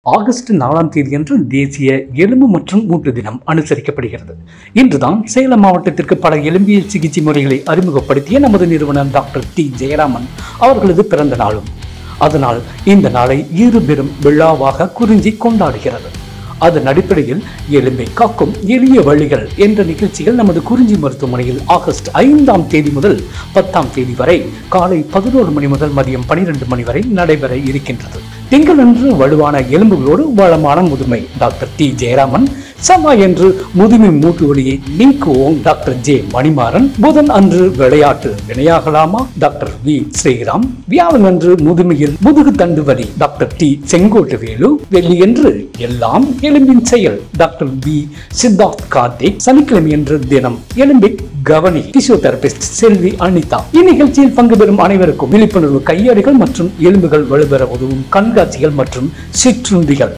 August நாலாம் தேதியன்று தேசிய எலும்பு மற்றும் மூட்டு தினம் அனுசரிக்கப்படுகிறது இன்றுதான் சேலம் மாவட்டத்திற்கு பல எலும்பியல் சிகிச்சை முறைகளை அறிமுகப்படுத்திய நமது நிறுவனர் டாக்டர் டி ஜெயராமன் அவர்களது பிறந்த நாளும் அதனால் இந்த நாளை இரு பெரும் விழாவாக குறிஞ்சி கொண்டாடுகிறது அதன் அடிப்படையில் எலும்பை காக்கும் எளிய வழிகள் என்ற நிகழ்ச்சிகள் நமது குறிஞ்சி மருத்துவமனையில் ஆகஸ்ட் ஐந்தாம் தேதி முதல் பத்தாம் தேதி வரை காலை பதினோரு மணி முதல் மதியம் பனிரெண்டு மணி வரை நடைபெற இருக்கின்றது திங்களன்று வலுவான எலும்புகளோடு வளமான முதுமை டாக்டர் டி ஜெயராமன் செவ்வாய் என்று முதுமை மூட்டு வலியை நீக்குவோம் டாக்டர் ஜே மணிமாறன் புதன் அன்று விளையாட்டு வினையாகலாமா டாக்டர் வி ஸ்ரீராம் வியாழன் அன்று முதுமையில் முதுகு தண்டு வலி டாக்டர் டி செங்கோட்டு வேலு வெள்ளியன்று எல்லாம் எலும்பின் செயல் டாக்டர் பி சித்தார்த் கார்த்திக் சனிக்கிழமை என்று தினம் எலும்பை கவனி பிசியோதெரபிஸ்ட் செல்வி அனிதா இந்நிகழ்ச்சியில் பங்கு பெறும் அனைவருக்கும் விழிப்புணர்வு கையடிகள் மற்றும் எலும்புகள் வலுப்பெற உதவும் கண்காட்சிகள் மற்றும் சிற்றுண்டிகள்